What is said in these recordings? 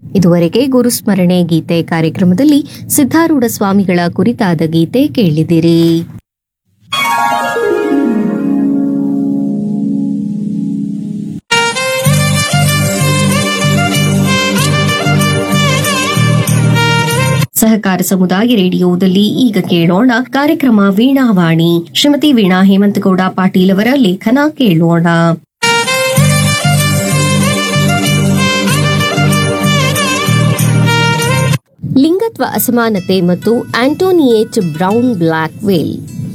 ಇದುವರೆಗೆ ಗುರುಸ್ಮರಣೆ ಗೀತೆ ಕಾರ್ಯಕ್ರಮದಲ್ಲಿ ಸಿದ್ಧಾರೂಢ ಸ್ವಾಮಿಗಳ ಕುರಿತಾದ ಗೀತೆ ಕೇಳಿದಿರಿ ಸಹಕಾರ ಸಮುದಾಯ ರೇಡಿಯೋದಲ್ಲಿ ಈಗ ಕೇಳೋಣ ಕಾರ್ಯಕ್ರಮ ವೀಣಾವಾಣಿ ಶ್ರೀಮತಿ ವೀಣಾ ಹೇಮಂತಗೌಡ ಪಾಟೀಲ್ ಅವರ ಲೇಖನ ಕೇಳೋಣ ಲಿಂಗತ್ವ ಅಸಮಾನತೆ ಮತ್ತು ಆಂಟೋನಿಯೇಟ್ ಬ್ರೌನ್ ಬ್ಲಾಕ್ ವೇಲ್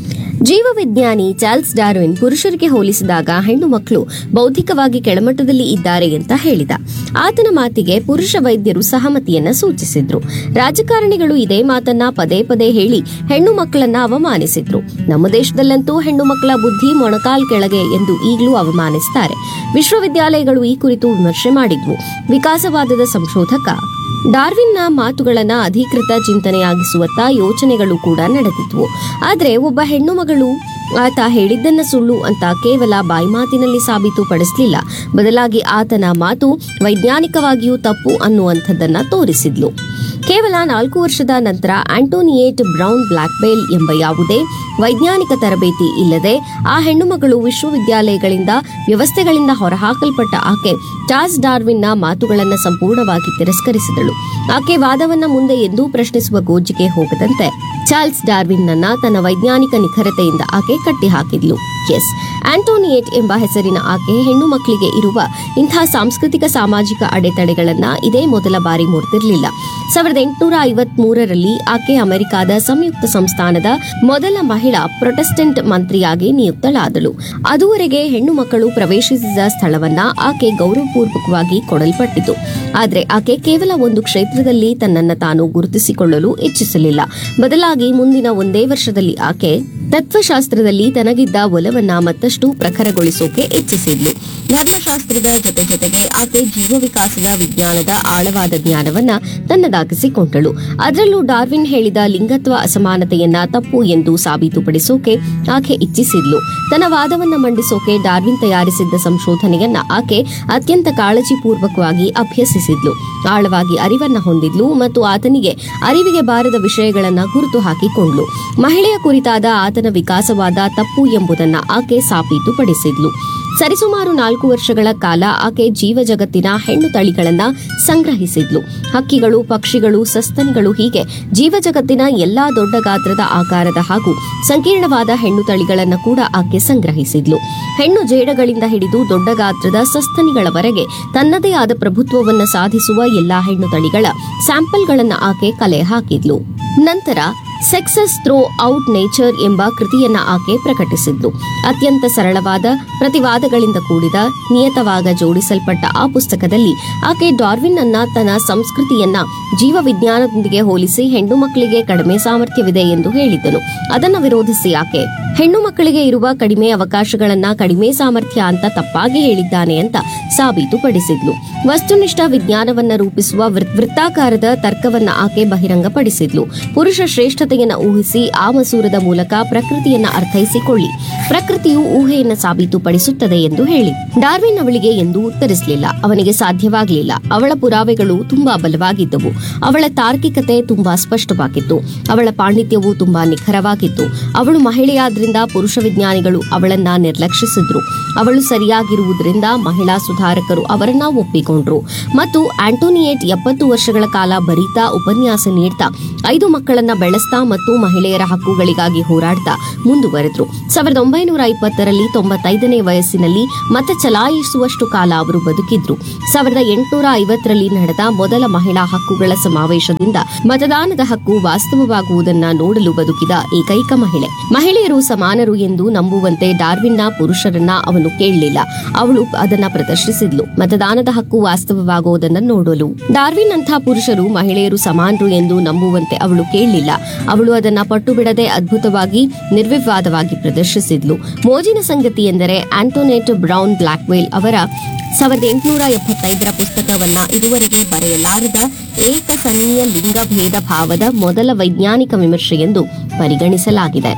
ಜೀವವಿಜ್ಞಾನಿ ಚಾರ್ಲ್ಸ್ ಡಾರ್ವಿನ್ ಪುರುಷರಿಗೆ ಹೋಲಿಸಿದಾಗ ಹೆಣ್ಣು ಮಕ್ಕಳು ಬೌದ್ಧಿಕವಾಗಿ ಕೆಳಮಟ್ಟದಲ್ಲಿ ಇದ್ದಾರೆ ಅಂತ ಹೇಳಿದ ಆತನ ಮಾತಿಗೆ ಪುರುಷ ವೈದ್ಯರು ಸಹಮತಿಯನ್ನ ಸೂಚಿಸಿದ್ರು ರಾಜಕಾರಣಿಗಳು ಇದೇ ಮಾತನ್ನ ಪದೇ ಪದೇ ಹೇಳಿ ಹೆಣ್ಣು ಮಕ್ಕಳನ್ನ ಅವಮಾನಿಸಿದ್ರು ನಮ್ಮ ದೇಶದಲ್ಲಂತೂ ಹೆಣ್ಣು ಮಕ್ಕಳ ಬುದ್ಧಿ ಮೊಣಕಾಲ್ ಕೆಳಗೆ ಎಂದು ಈಗಲೂ ಅವಮಾನಿಸ್ತಾರೆ ವಿಶ್ವವಿದ್ಯಾಲಯಗಳು ಈ ಕುರಿತು ವಿಮರ್ಶೆ ಮಾಡಿದ್ವು ವಿಕಾಸವಾದದ ಸಂಶೋಧಕ ಡಾರ್ವಿನ್ನ ಮಾತುಗಳನ್ನ ಅಧಿಕೃತ ಚಿಂತನೆಯಾಗಿಸುವತ್ತ ಯೋಚನೆಗಳು ಕೂಡ ನಡೆದಿದ್ವು ಆದ್ರೆ ಒಬ್ಬ ಹೆಣ್ಣು ಮಗಳು ಆತ ಹೇಳಿದ್ದನ್ನ ಸುಳ್ಳು ಅಂತ ಕೇವಲ ಬಾಯ್ಮಾತಿನಲ್ಲಿ ಸಾಬೀತುಪಡಿಸಲಿಲ್ಲ ಬದಲಾಗಿ ಆತನ ಮಾತು ವೈಜ್ಞಾನಿಕವಾಗಿಯೂ ತಪ್ಪು ಅನ್ನುವಂಥದ್ದನ್ನ ತೋರಿಸಿದ್ಲು ಕೇವಲ ನಾಲ್ಕು ವರ್ಷದ ನಂತರ ಆಂಟೋನಿಯೇಟ್ ಬ್ರೌನ್ ಬ್ಲಾಕ್ಬೇಲ್ ಎಂಬ ಯಾವುದೇ ವೈಜ್ಞಾನಿಕ ತರಬೇತಿ ಇಲ್ಲದೆ ಆ ಹೆಣ್ಣುಮಗಳು ವಿಶ್ವವಿದ್ಯಾಲಯಗಳಿಂದ ವ್ಯವಸ್ಥೆಗಳಿಂದ ಹೊರಹಾಕಲ್ಪಟ್ಟ ಆಕೆ ಚಾರ್ಲ್ಸ್ ಡಾರ್ವಿನ್ನ ಮಾತುಗಳನ್ನು ಸಂಪೂರ್ಣವಾಗಿ ತಿರಸ್ಕರಿಸಿದಳು ಆಕೆ ವಾದವನ್ನ ಮುಂದೆ ಎಂದೂ ಪ್ರಶ್ನಿಸುವ ಗೋಜಿಗೆ ಹೋಗದಂತೆ ಚಾರ್ಲ್ಸ್ ಡಾರ್ವಿನ್ನನ್ನ ತನ್ನ ವೈಜ್ಞಾನಿಕ ನಿಖರತೆಯಿಂದ ಆಕೆ ಕಟ್ಟಿಹಾಕಿದ್ಲು ಎಸ್ ಆಂಟೋನಿಯೇಟ್ ಎಂಬ ಹೆಸರಿನ ಆಕೆ ಹೆಣ್ಣು ಮಕ್ಕಳಿಗೆ ಇರುವ ಇಂಥ ಸಾಂಸ್ಕೃತಿಕ ಸಾಮಾಜಿಕ ಅಡೆತಡೆಗಳನ್ನ ಇದೇ ಮೊದಲ ಬಾರಿ ಮುರಿದಿರಲಿಲ್ಲ ಸಾವಿರದ ಎಂಟುನೂರ ಐವತ್ ಮೂರರಲ್ಲಿ ಆಕೆ ಅಮೆರಿಕಾದ ಸಂಯುಕ್ತ ಸಂಸ್ಥಾನದ ಮೊದಲ ಮಹಿಳಾ ಪ್ರೊಟೆಸ್ಟೆಂಟ್ ಮಂತ್ರಿಯಾಗಿ ನಿಯುಕ್ತಳಾದಳು ಅದುವರೆಗೆ ಹೆಣ್ಣು ಮಕ್ಕಳು ಪ್ರವೇಶಿಸಿದ ಸ್ಥಳವನ್ನ ಆಕೆ ಗೌರವಪೂರ್ವಕವಾಗಿ ಕೊಡಲ್ಪಟ್ಟಿತು ಆದ್ರೆ ಆಕೆ ಕೇವಲ ಒಂದು ಕ್ಷೇತ್ರದಲ್ಲಿ ತನ್ನನ್ನ ತಾನು ಗುರುತಿಸಿಕೊಳ್ಳಲು ಇಚ್ಛಿಸಲಿಲ್ಲ ಬದಲಾಗಿ ಮುಂದಿನ ಒಂದೇ ವರ್ಷದಲ್ಲಿ ಆಕೆ ತತ್ವಶಾಸ್ತ್ರದಲ್ಲಿ ತನಗಿದ್ದ ಒಲವನ್ನ ಮತ್ತಷ್ಟು ಪ್ರಖರಗೊಳಿಸೋಕೆ ಇಚ್ಛಿಸಿದ್ಲು ಧರ್ಮಶಾಸ್ತ್ರದ ಜೊತೆ ಜೊತೆಗೆ ಆಕೆ ಜೀವ ವಿಕಾಸದ ವಿಜ್ಞಾನದ ಆಳವಾದ ಜ್ಞಾನವನ್ನ ತನ್ನದಾಗಿಸಿಕೊಂಡಳು ಅದರಲ್ಲೂ ಡಾರ್ವಿನ್ ಹೇಳಿದ ಲಿಂಗತ್ವ ಅಸಮಾನತೆಯನ್ನ ತಪ್ಪು ಎಂದು ಸಾಬೀತುಪಡಿಸೋಕೆ ಆಕೆ ಇಚ್ಛಿಸಿದ್ಲು ತನ್ನ ವಾದವನ್ನ ಮಂಡಿಸೋಕೆ ಡಾರ್ವಿನ್ ತಯಾರಿಸಿದ್ದ ಸಂಶೋಧನೆಯನ್ನ ಆಕೆ ಅತ್ಯಂತ ಕಾಳಜಿಪೂರ್ವಕವಾಗಿ ಅಭ್ಯಸಿಸಿದ್ಲು ಆಳವಾಗಿ ಅರಿವನ್ನ ಹೊಂದಿದ್ಲು ಮತ್ತು ಆತನಿಗೆ ಅರಿವಿಗೆ ಬಾರದ ವಿಷಯಗಳನ್ನ ಗುರುತು ಹಾಕಿಕೊಂಡ್ಲು ಮಹಿಳೆಯ ಕುರಿತಾದ ಆತನ ವಿಕಾಸವಾದ ತಪ್ಪು ಎಂಬುದನ್ನ ಆಕೆ ಸಾಬೀತುಪಡಿಸಿದ್ಲು ಸರಿಸುಮಾರು ನಾಲ್ಕು ವರ್ಷಗಳ ಕಾಲ ಆಕೆ ಜೀವ ಜಗತ್ತಿನ ಹೆಣ್ಣು ತಳಿಗಳನ್ನ ಸಂಗ್ರಹಿಸಿದ್ಲು ಹಕ್ಕಿಗಳು ಪಕ್ಷಿಗಳು ಸಸ್ತನಿಗಳು ಹೀಗೆ ಜೀವ ಜಗತ್ತಿನ ಎಲ್ಲಾ ದೊಡ್ಡ ಗಾತ್ರದ ಆಕಾರದ ಹಾಗೂ ಸಂಕೀರ್ಣವಾದ ಹೆಣ್ಣು ತಳಿಗಳನ್ನ ಕೂಡ ಆಕೆ ಸಂಗ್ರಹಿಸಿದ್ಲು ಹೆಣ್ಣು ಜೇಡಗಳಿಂದ ಹಿಡಿದು ದೊಡ್ಡ ಗಾತ್ರದ ಸಸ್ತನಿಗಳವರೆಗೆ ತನ್ನದೇ ಆದ ಪ್ರಭುತ್ವವನ್ನ ಸಾಧಿಸುವ ಎಲ್ಲಾ ಹೆಣ್ಣು ತಳಿಗಳ ಸ್ಯಾಂಪಲ್ಗಳನ್ನ ಆಕೆ ಕಲೆ ಹಾಕಿದ್ಲು ನಂತರ ಸೆಕ್ಸಸ್ ಥ್ರೋ ಔಟ್ ನೇಚರ್ ಎಂಬ ಕೃತಿಯನ್ನ ಆಕೆ ಪ್ರಕಟಿಸಿದ್ಲು ಅತ್ಯಂತ ಸರಳವಾದ ಪ್ರತಿವಾದಗಳಿಂದ ಕೂಡಿದ ನಿಯತವಾಗ ಜೋಡಿಸಲ್ಪಟ್ಟ ಆ ಪುಸ್ತಕದಲ್ಲಿ ಆಕೆ ಡಾರ್ವಿನ್ ಅನ್ನ ತನ್ನ ಸಂಸ್ಕೃತಿಯನ್ನ ಜೀವ ವಿಜ್ಞಾನದೊಂದಿಗೆ ಹೋಲಿಸಿ ಹೆಣ್ಣು ಮಕ್ಕಳಿಗೆ ಕಡಿಮೆ ಸಾಮರ್ಥ್ಯವಿದೆ ಎಂದು ಹೇಳಿದ್ದನು ಅದನ್ನು ವಿರೋಧಿಸಿ ಆಕೆ ಹೆಣ್ಣು ಮಕ್ಕಳಿಗೆ ಇರುವ ಕಡಿಮೆ ಅವಕಾಶಗಳನ್ನ ಕಡಿಮೆ ಸಾಮರ್ಥ್ಯ ಅಂತ ತಪ್ಪಾಗಿ ಹೇಳಿದ್ದಾನೆ ಅಂತ ಸಾಬೀತುಪಡಿಸಿದ್ಲು ವಸ್ತುನಿಷ್ಠ ವಿಜ್ಞಾನವನ್ನ ರೂಪಿಸುವ ವೃತ್- ವೃತ್ತಾಕಾರದ ತರ್ಕವನ್ನ ಆಕೆ ಬಹಿರಂಗಪಡಿಸಿದ್ಲು ಪುರುಷ ಶ್ರೇಷ್ಠತೆಯನ್ನ ಊಹಿಸಿ ಆ ಮಸೂರದ ಮೂಲಕ ಪ್ರಕೃತಿಯನ್ನ ಅರ್ಥೈಸಿಕೊಳ್ಳಿ ಪ್ರಕೃತಿಯು ಊಹೆಯನ್ನ ಸಾಬೀತುಪಡಿಸುತ್ತದೆ ಎಂದು ಹೇಳಿ ಡಾರ್ವಿನ್ ಅವಳಿಗೆ ಎಂದೂ ಉತ್ತರಿಸಲಿಲ್ಲ ಅವನಿಗೆ ಸಾಧ್ಯವಾಗಲಿಲ್ಲ ಅವಳ ಪುರಾವೆಗಳು ತುಂಬಾ ಬಲವಾಗಿದ್ದವು ಅವಳ ತಾರ್ಕಿಕತೆ ತುಂಬಾ ಸ್ಪಷ್ಟವಾಗಿತ್ತು ಅವಳ ಪಾಂಡಿತ್ಯವು ತುಂಬಾ ನಿಖರವಾಗಿತ್ತು ಅವಳು ಮಹಿಳೆಯಾದ್ರಿಂದ ಪುರುಷ ವಿಜ್ಞಾನಿಗಳು ಅವಳನ್ನ ನಿರ್ಲಕ್ಷಿಸಿದ್ರು ಅವಳು ಸರಿಯಾಗಿರುವುದರಿಂದ ಮಹಿಳಾ ಸುಧಾರಕರು ಅವರನ್ನ ಒಪ್ಪಿಕೊಂಡ್ರು ಮತ್ತು ಆಂಟೋನಿಯೇಟ್ ಎಪ್ಪತ್ತು ವರ್ಷಗಳ ಕಾಲ ಬರೀತಾ ಉಪನ್ಯಾಸ ನೀಡ್ತಾ ಐದು ಮಕ್ಕಳನ್ನ ಬೆಳೆಸ್ತಾ ಮತ್ತು ಮಹಿಳೆಯರ ಹಕ್ಕುಗಳಿಗಾಗಿ ಹೋರಾಡ್ತಾ ಮುಂದುವರೆದ್ರು ಸಾವಿರದ ಒಂಬೈನೂರ ಇಪ್ಪತ್ತರಲ್ಲಿ ತೊಂಬತ್ತೈದನೇ ವಯಸ್ಸಿನಲ್ಲಿ ಮತ ಚಲಾಯಿಸುವಷ್ಟು ಕಾಲ ಅವರು ಬದುಕಿದ್ರು ಸಾವಿರದ ಎಂಟುನೂರ ಐವತ್ತರಲ್ಲಿ ನಡೆದ ಮೊದಲ ಮಹಿಳಾ ಹಕ್ಕುಗಳ ಸಮಾವೇಶದಿಂದ ಮತದಾನದ ಹಕ್ಕು ವಾಸ್ತವವಾಗುವುದನ್ನ ನೋಡಲು ಬದುಕಿದ ಏಕೈಕ ಮಹಿಳೆ ಮಹಿಳೆಯರು ಸಮಾನರು ಎಂದು ನಂಬುವಂತೆ ಡಾರ್ವಿನ್ನ ಪುರುಷರನ್ನ ಅವನು ಕೇಳಲಿಲ್ಲ ಅವಳು ಅದನ್ನ ಪ್ರದರ್ಶಿಸಿದ್ಲು ಮತದಾನದ ಹಕ್ಕು ವಾಸ್ತವವಾಗುವುದನ್ನ ನೋಡಲು ಡಾರ್ವಿನ್ ಅಂಥ ಪುರುಷರು ಮಹಿಳೆಯರು ಸಮಾನರು ಎಂದು ನಂಬುವಂತೆ ಅವಳು ಕೇಳಲಿಲ್ಲ ಅವಳು ಅದನ್ನ ಪಟ್ಟು ಬಿಡದೆ ಅದ್ಭುತವಾಗಿ ನಿರ್ವಿವಾದವಾಗಿ ಪ್ರದರ್ಶಿಸಿದ್ಲು ಮೋಜಿನ ಸಂಗತಿ ಎಂದರೆ ಆಂಟೋನೆಟ್ ಬ್ರೌನ್ ಬ್ಲಾಕ್ವೇಲ್ ಅವರ ಸಾವಿರದ ಎಂಟುನೂರ ಎಪ್ಪತ್ತೈದರ ಪುಸ್ತಕವನ್ನ ಇದುವರೆಗೆ ಬರೆಯಲಾರದ ಏಕಸನೀಯ ಲಿಂಗ ಭೇದ ಭಾವದ ಮೊದಲ ವೈಜ್ಞಾನಿಕ ವಿಮರ್ಶೆ ಎಂದು ಪರಿಗಣಿಸಲಾಗಿದೆ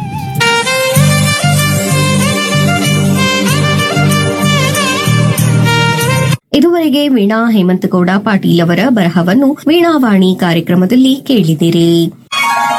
ಇದುವರೆಗೆ ವೀಣಾ ಹೇಮಂತಗೌಡ ಪಾಟೀಲ್ ಅವರ ಬರಹವನ್ನು ವೀಣಾವಾಣಿ ಕಾರ್ಯಕ್ರಮದಲ್ಲಿ ಕೇಳಿದಿರಿ